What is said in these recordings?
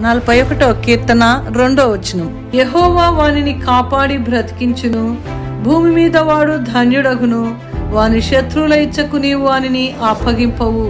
నలభై ఒకటో కీర్తన రెండో వచనం యహోవా వానిని కాపాడి బ్రతికించును భూమి మీద వాడు ధన్యుడగును వాని శత్రువుల ఇచ్చకు నీవు వానిని అప్పగింపవు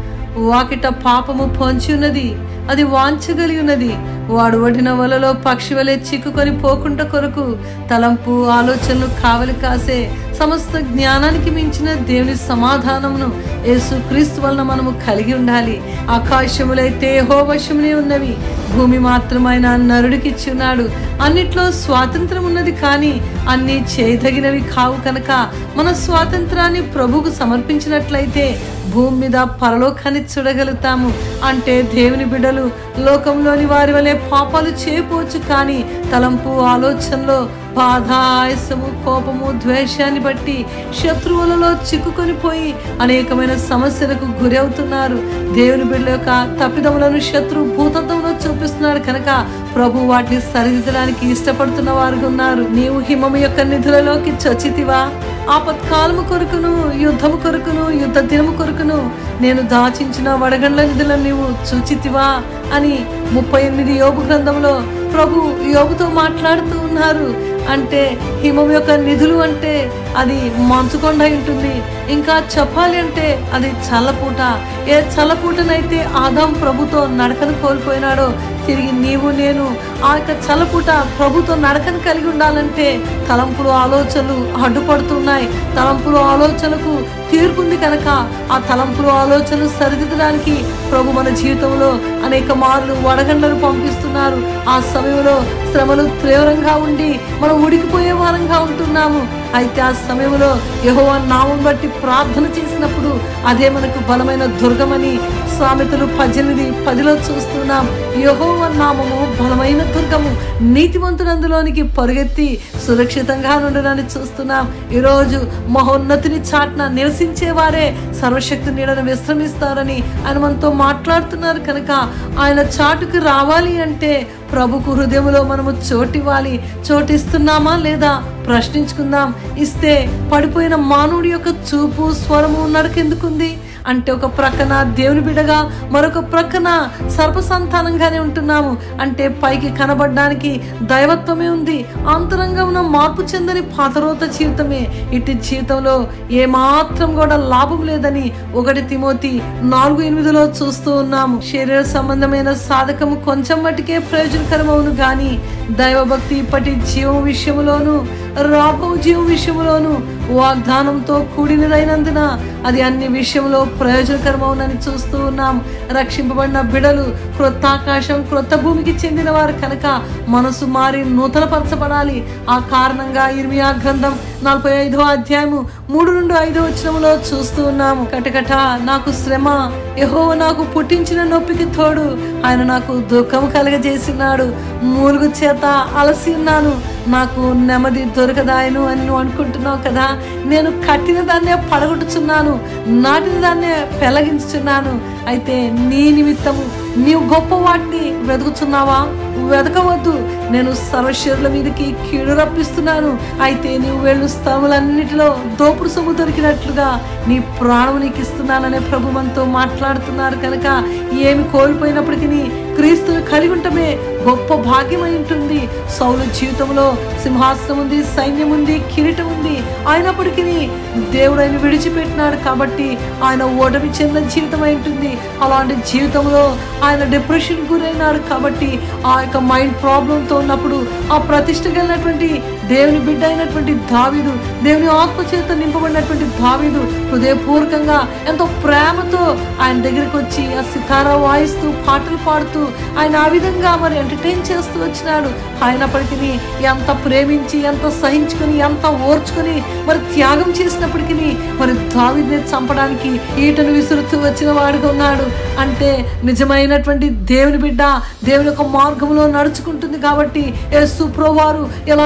వాకిట పాపము పొంచి ఉన్నది అది వాంచగలి ఉన్నది వాడు వడిన వలలో పక్షి వలె చిక్కుకొని పోకుండా కొరకు తలంపు ఆలోచనలు కావలి కాసే సమస్త జ్ఞానానికి మించిన దేవుని సమాధానమును యేసు క్రీస్తు వలన మనము కలిగి ఉండాలి ఆకాశములైతే హోవశమునే ఉన్నవి భూమి మాత్రమైన నరుడికిచ్చి ఉన్నాడు అన్నిట్లో స్వాతంత్రం ఉన్నది కానీ అన్ని చేయదగినవి కావు కనుక మన స్వాతంత్రాన్ని ప్రభువుకు సమర్పించినట్లయితే భూమి మీద పరలోకాన్ని చూడగలుగుతాము అంటే దేవుని బిడ్డలు లోకంలోని వారి వలె పాపాలు చేయపోవచ్చు కానీ తలంపు ఆలోచనలో బాధ ఆయాసము కోపము ద్వేషాన్ని బట్టి శత్రువులలో చిక్కుకొని పోయి అనేకమైన సమస్యలకు గురి అవుతున్నారు దేవుని బిడ్డల యొక్క తప్పిదములను శత్రు భూతత్వంలో చూపిస్తున్నాడు కనుక ప్రభు వాటిని సరిదిద్దడానికి ఇష్టపడుతున్న వారు ఉన్నారు నీవు హిమము యొక్క నిధులలోకి చొచ్చితివా ఆపత్కాలము కొరకును యుద్ధము కొరకును యుద్ధ దినము కొరకును నేను దాచించిన వడగండ్ల నిధులను నీవు చూచితివా అని ముప్పై ఎనిమిది యోగు గ్రంథంలో ప్రభు యోగుతో మాట్లాడుతూ ఉన్నారు అంటే హిమం యొక్క నిధులు అంటే అది మంచుకొండ అయి ఉంటుంది ఇంకా చెప్పాలి అంటే అది చల్లపూట ఏ చల్లపూటనైతే ఆదాం ప్రభుతో నడకను కోల్పోయినాడో తిరిగి నీవు నేను ఆ యొక్క చల్లపూట ప్రభుతో నడకను కలిగి ఉండాలంటే తలంపులు ఆలోచనలు అడ్డుపడుతున్నాయి తలంపులు ఆలోచనలకు తీర్పుంది కనుక ఆ తలంపులు ఆలోచనలు సరిదిద్దడానికి ప్రభు మన జీవితంలో అనేక మార్లు వడగండ్లను పంపిస్తున్నారు ఆ సమయంలో శ్రమలు తీవ్రంగా ఉండి మనం ఉడికిపోయే వారంగా ఉంటున్నాము అయితే ఆ సమయంలో యహోవ నామం బట్టి ప్రార్థన చేసినప్పుడు అదే మనకు బలమైన దుర్గమని సామెతలు పద్దెనిమిది పదిలో చూస్తున్నాం యహోవ నామము బలమైన దుర్గము నీతివంతునందులోనికి పరుగెత్తి సురక్షితంగా నుండనని చూస్తున్నాం ఈరోజు మహోన్నతిని చాట్న నివసించే వారే సర్వశక్తి నీడను విశ్రమిస్తారని ఆయన మనతో మాట్లాడుతున్నారు కనుక ఆయన చాటుకు రావాలి అంటే ప్రభుకు హృదయంలో మనము చోటివ్వాలి చోటిస్తున్నామా లేదా ప్రశ్నించుకుందాం ఇస్తే పడిపోయిన మానవుడి యొక్క చూపు స్వరము నడకెందుకుంది అంటే ఒక ప్రక్కన దేవుని బిడగా మరొక ప్రక్కన సర్ప సంతానంగానే ఉంటున్నాము అంటే పైకి కనబడడానికి దైవత్వమే ఉంది అంతరంగమున మార్పు చెందని పాతరోత జీవితమే ఇటు జీవితంలో ఏమాత్రం కూడా లాభం లేదని ఒకటి తిమోతి నాలుగు ఎనిమిదిలో చూస్తూ ఉన్నాము శరీర సంబంధమైన సాధకము కొంచెం మటుకే ప్రయోజనకరమవును గాని దైవభక్తి ఇప్పటి జీవం విషయములోను రాబో జీవం విషయములోను వాగ్దానంతో కూడినదైనందున అది అన్ని విషయంలో ప్రయోజనకరమవునని చూస్తూ ఉన్నాం రక్షింపబడిన బిడలు క్రొత్త ఆకాశం క్రొత్త భూమికి చెందిన వారు కనుక మనసు మారి నూతనపరచబడాలి ఆ కారణంగా ఇర్మియా గ్రంథం నలభై ఐదో అధ్యాయము మూడు నుండి ఐదో వచనంలో చూస్తూ ఉన్నాము కటకట నాకు శ్రమ యహో నాకు పుట్టించిన నొప్పికి తోడు ఆయన నాకు దుఃఖం కలగజేసినాడు మూలుగు చేత అలసి ఉన్నాను నాకు నెమ్మది దొరకదాయను అని నువ్వు అనుకుంటున్నావు కదా నేను కట్టిన దాన్నే పడగొట్టుచున్నాను నాటిన దాన్నే పెళ్లగించుచున్నాను అయితే నీ నిమిత్తము నీవు గొప్ప వాటిని వెతుకుతున్నావా వెతకవద్దు నేను సర్వశరీరుల మీదకి కీడు రప్పిస్తున్నాను అయితే నీవు వెళ్ళు స్థలములన్నిటిలో దోపుడు సొమ్ము దొరికినట్లుగా నీ ప్రాణము నీకు ఇస్తున్నాననే ప్రభు మనతో మాట్లాడుతున్నారు కనుక ఏమి కోల్పోయినప్పటికీ క్రీస్తుని కలిగి ఉండటమే గొప్ప భాగ్యమై ఉంటుంది సౌలు జీవితంలో సింహాసనం ఉంది సైన్యం ఉంది కిరీటం ఉంది అయినప్పటికీ దేవుడు ఆయన విడిచిపెట్టినాడు కాబట్టి ఆయన ఓటమి చెందిన జీవితం అయి ఉంటుంది అలాంటి జీవితంలో ఆయన డిప్రెషన్ గురైనాడు కాబట్టి ఆ యొక్క మైండ్ ప్రాబ్లంతో ఉన్నప్పుడు ఆ ప్రతిష్ట కలిగినటువంటి దేవుని బిడ్డ అయినటువంటి దావీదు దేవుని ఆత్మ చేత నింపబడినటువంటి దావీదు హృదయపూర్వకంగా ఎంతో ప్రేమతో ఆయన దగ్గరికి వచ్చి ఆ సితారా వాయిస్తూ పాటలు పాడుతూ ఆయన ఆ విధంగా మరి ఎంటర్టైన్ చేస్తూ వచ్చినాడు అయినప్పటికీ ఎంత ప్రేమించి ఎంత సహించుకుని ఎంత ఓర్చుకుని మరి త్యాగం చేసినప్పటికీ మరి దావిద్ని చంపడానికి ఈటను విసురుతూ వచ్చిన వాడుగా ఉన్నాడు అంటే నిజమైనటువంటి దేవుని బిడ్డ దేవుని యొక్క మార్గంలో నడుచుకుంటుంది కాబట్టి యేసు ప్రభువారు ఎలాంటి శ్రమలు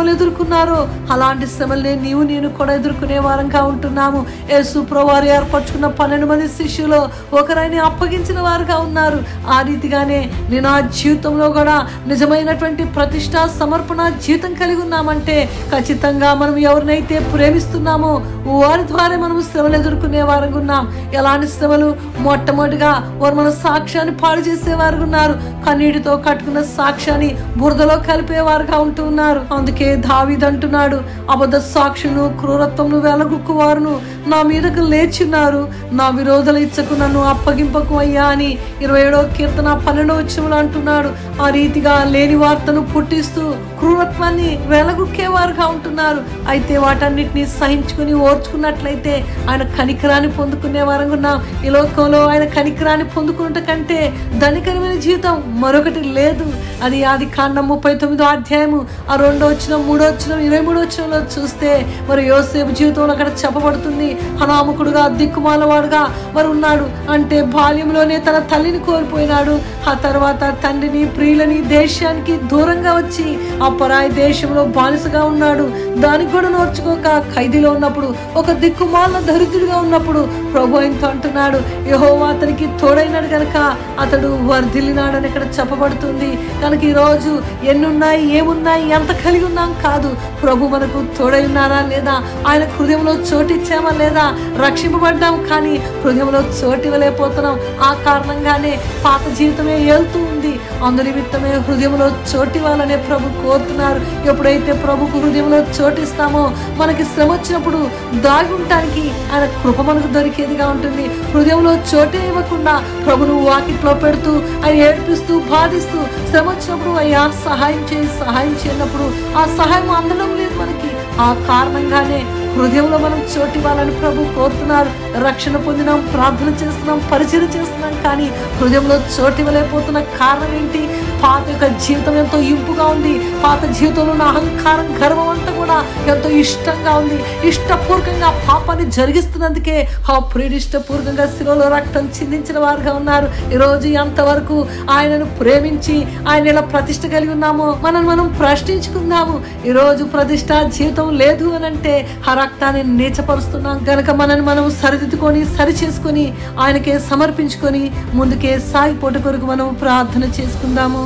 శ్రమలు ఎదుర్కొన్నారో అలాంటి శ్రమల్ని నీవు నేను కూడా ఎదుర్కొనే వారంగా ఉంటున్నాము యేసు ప్రభువారు ఏర్పరచుకున్న పన్నెండు మంది శిష్యులు ఒకరిని అప్పగించిన వారుగా ఉన్నారు ఆ రీతిగానే నేను ఆ జీవితంలో కూడా నిజమైనటువంటి ప్రతిష్ట సమర్పణ జీవితం కలిగి ఉన్నామంటే ఖచ్చితంగా మనం ఎవరినైతే ప్రేమిస్తున్నామో వారి ద్వారా మనం శ్రమలు ఎదుర్కొనే వారుగా ఉన్నాం ఎలాంటి శ్రమలు మొట్టమొదటిగా వారు మన సాక్ష్యాన్ని పాడు చేసేవారు ఉన్నారు కన్నీటితో కట్టుకున్న సాక్ష్యాన్ని బురదలో కలిపేవారుగా ఉంటూ ఉన్నారు అందుకే దావీద్ అంటున్నాడు అబద్ధ సాక్షులు క్రూరత్వమును వెలగుక్కు వారును నా మీదకు లేచిన్నారు నా విరోధుల ఇచ్చకు నన్ను అప్పగింపకు అయ్యా అని ఇరవై ఏడో కీర్తన పన్నెండో వచ్చములు అంటున్నాడు ఆ రీతిగా లేని వార్తను పుట్టిస్తూ క్రూరత్వాన్ని వెలగుక్కేవారుగా ఉంటున్నారు అయితే వాటన్నిటిని సహించుకుని ఓర్చుకున్నట్లయితే ఆయన కనికరాన్ని పొందుకునే వారంగా ఉన్నాం ఈ లోకంలో ఆయన కనికరాన్ని పొందుకున్నట కంటే ధనికరమైన జీవితం మరొకటి లేదు అది ఆది కాండం ముప్పై తొమ్మిదో అధ్యాయము ఆ రెండో వచ్చిన మూడో వచ్చిన ఇరవై మూడో వచ్చినలో చూస్తే మరి యోసేపు జీవితంలో అక్కడ చెప్పబడుతుంది అనామకుడుగా దిక్కుమాలవాడుగా మరి ఉన్నాడు అంటే బాల్యంలోనే తన తల్లిని కోల్పోయినాడు ఆ తర్వాత తండ్రిని ప్రియులని దేశానికి దూరంగా వచ్చి ఆ పరాయి దేశంలో బానిసగా ఉన్నాడు దానికి కూడా నోర్చుకోక ఖైదీలో ఉన్నప్పుడు ఒక దిక్కుమాల దరిద్రుడిగా ఉన్నప్పుడు ప్రభు ఆయనతో అంటున్నాడు యహోవా అతనికి తోడైనాడు కనుక అతడు వర్ధిల్లినాడని ఇక్కడ చెప్పబడుతుంది కనుక ఈ రోజు ఎన్నున్నాయి ఏమున్నాయి ఎంత కలిగి ఉన్నాం కాదు ప్రభు మనకు తోడై ఉన్నారా లేదా ఆయన హృదయంలో చోటిచ్చామా లేదా రక్షింపబడ్డాం కానీ హృదయంలో చోటు ఇవ్వలేకపోతున్నాం ఆ కారణంగానే పాత జీవితమే వెళ్తూ ఉంది అందు నిమిత్తమే హృదయంలో చోటివ్వాలనే ప్రభు కోరుతున్నారు ఎప్పుడైతే ప్రభుకు హృదయంలో చోటిస్తామో మనకి శ్రమ వచ్చినప్పుడు దాగి ఉండటానికి ఆయన కృప మనకు దొరికేదిగా ఉంటుంది హృదయంలో చోటే ఇవ్వకుండా ప్రభును వాకిట్లో పెడుతూ ఆయన ఏడిపిస్తూ బాధిస్తూ శ్రమ వచ్చినప్పుడు అయ్యా సహాయం చేయి సహాయం చేయనప్పుడు ఆ సహాయం అందడం లేదు మనకి ఆ కారణంగానే హృదయంలో మనం చోటు ఇవ్వాలని ప్రభు కోరుతున్నారు రక్షణ పొందినాం ప్రార్థన చేస్తున్నాం పరిచయం చేస్తున్నాం కానీ హృదయంలో చోటు ఇవ్వలేకపోతున్న కారణం ఏంటి పాత యొక్క జీవితం ఎంతో ఇంపుగా ఉంది పాత జీవితంలో ఉన్న అహంకారం గర్వం అంతా కూడా ఎంతో ఇష్టంగా ఉంది ఇష్టపూర్వకంగా పాపాన్ని జరిగిస్తున్నందుకే ఆ ప్రియుడు ఇష్టపూర్వకంగా శిలలో రక్తం చిందించిన వారుగా ఉన్నారు ఈరోజు ఎంతవరకు ఆయనను ప్రేమించి ఆయన ఇలా ప్రతిష్ట కలిగి ఉన్నామో మనం మనం ప్రశ్నించుకుందాము ఈరోజు ప్రతిష్ట జీవితం లేదు అని అంటే ఆ రక్తాన్ని నీచపరుస్తున్నాం గనక మనని మనం సరిదిద్దుకొని సరి చేసుకొని ఆయనకే సమర్పించుకొని ముందుకే సాగిపోట కొరకు మనం ప్రార్థన చేసుకుందాము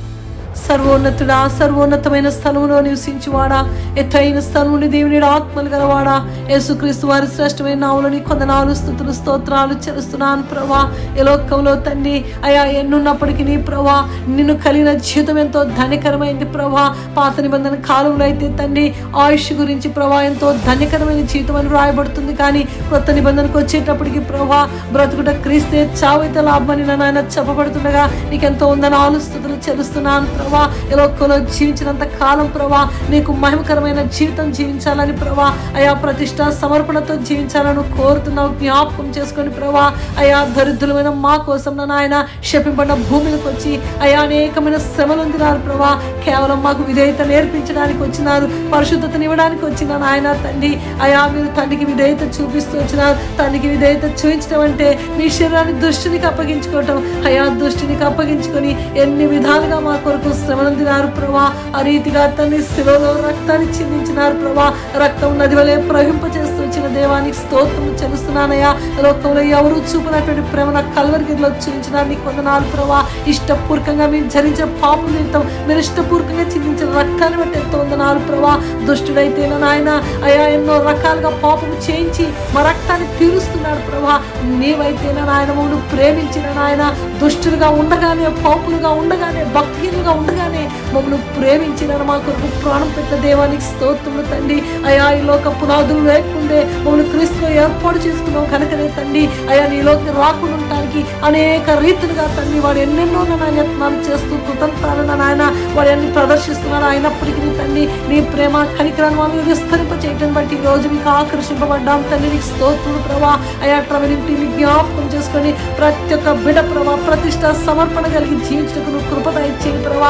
సర్వోన్నతుడా సర్వోన్నతమైన స్థలములో నివసించువాడా ఎత్తైన స్థలముని దేవుని ఆత్మలు గలవాడా యేసుక్రీస్తు వారి శ్రేష్టమైన నావులని కొందనాలు స్థుతులు స్తోత్రాలు చెల్లిస్తున్నాను ప్రభా ఈ లోకంలో తండ్రి అయా ఎన్నున్నప్పటికీ నీ ప్రభా నిన్ను కలిగిన జీవితం ఎంతో ధన్యకరమైంది ప్రభా పాత నిబంధన కాలంలో అయితే తండ్రి ఆయుష్ గురించి ప్రభా ఎంతో ధన్యకరమైన జీవితం అని రాయబడుతుంది కానీ కొత్త నిబంధనకు వచ్చేటప్పటికి ప్రభా బ్రతుకుట క్రీస్తే చావైతే లాభమని నన్ను ఆయన చెప్పబడుతుండగా నీకెంతో ఉందని ఆలుస్తుతులు చెల్లిస్తున్నాను ప్రభా ఈ లోకంలో జీవించినంత కాలం ప్రభా నీకు మహిమకరమైన జీవితం జీవించాలని ప్రభా అయా ప్రతిష్ట సమర్పణతో జీవించాలని కోరుతున్నావు జ్ఞాపకం చేసుకొని ప్రభా అయా దరిద్రులమైన మా కోసం నన్ను ఆయన శపింపడిన భూమికి వచ్చి అయా అనేకమైన శ్రమలు ఉందినారు ప్రభా కేవలం మాకు విధేయత నేర్పించడానికి వచ్చినారు పరిశుద్ధతని ఇవ్వడానికి వచ్చిన ఆయన తండ్రి అయా మీరు తండ్రికి విధేయత చూపిస్తూ వచ్చినారు తండ్రికి విధేయత చూపించడం అంటే మీ శరీరాన్ని దుష్టునికి అప్పగించుకోవటం అయా దుష్టునికి అప్పగించుకొని ఎన్ని విధాలుగా మా కొరకు శ్రమనందినారు ప్రభా ఆ రీతిగా తండ్రి శిలలో రక్తాన్ని చిందించినారు ప్రభా రక్తం నది వలె ప్రవహింప చేస్తూ వచ్చిన దేవానికి స్తోత్రం చెల్లిస్తున్నానయ్యా లోకంలో ఎవరు చూపినటువంటి ప్రేమ నా కల్వరిగిరిలో చూపించినారు నీకు వందనాలు ప్రభా ఇష్టపూర్వకంగా మీరు జరిగించిన పాపం నిమిత్తం మీరు ఇష్టపూర్వకంగా చిందించిన రక్తాన్ని బట్టి ఎంతో వందనాలు ప్రభా దుష్టుడైతే నా నాయన అయా ఎన్నో రకాలుగా పాపం చేయించి మా రక్తాన్ని తీరుస్తున్నాడు ప్రభా నీవైతే నా నాయన మమ్మల్ని ప్రేమించిన నాయన దుష్టులుగా ఉండగానే పాపులుగా ఉండగానే భక్తిహీనులుగా ఉండగానే మమ్మల్ని ప్రేమించిన మా కొరకు ప్రాణం పెట్టిన దేవానికి స్తోత్రములు తండ్రి అయా ఈ లోక పునాదులు లేకుండే మమ్మల్ని క్రీస్తులో ఏర్పాటు చేసుకున్నాం కనుకనే తండ్రి అయా నీలోకి రాకుండా ఉండటానికి అనేక రీతులుగా తండ్రి వాడు ఎన్నెన్నో నాయన యత్నాలు చేస్తూ కృతంతాలను నాయన వాడు అన్ని ప్రదర్శిస్తున్నాడు అయినప్పటికీ నీ తండ్రి నీ ప్రేమ కనికరాన్ని మమ్మల్ని విస్తరింప చేయటం బట్టి ఈ రోజు మీకు ఆకర్షింపబడ్డాం తండ్రి నీకు స్తోత్రుడు ప్రభా అయా ట్రవెలింటి జ్ఞాపకం చేసుకొని ప్రతి ఒక్క బిడ ప్రభా ప్రతిష్ట సమర్పణ కలిగి జీవించడానికి నువ్వు కృప ఇచ్చేది ప్రభా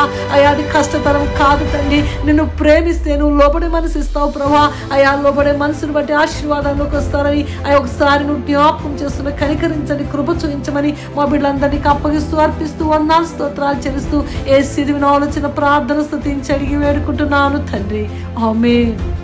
అయ్యా అది కష్టతరం కాదు తండ్రి నిన్ను ప్రేమిస్తే నువ్వు లోబడే మనసు ఇస్తావు ప్రభా అయా లోబడే మనసును బట్టి ఆశీర్వాదంలోకి వస్తారని అయ్యా ఒకసారి నువ్వు జ్ఞాపకం చేస్తున్న కనికరించండి కృప చూపించమని మా బిడ్డలందరినీ అప్పగిస్తూ అర్పిస్తూ వందాలు స్తోత్రాలు చెల్లిస్తూ ఏ సిరివిన ఆలోచన ప్రార్థన స్థుతించి అడిగి వేడుకుంటున్నాను తండ్రి ఆమె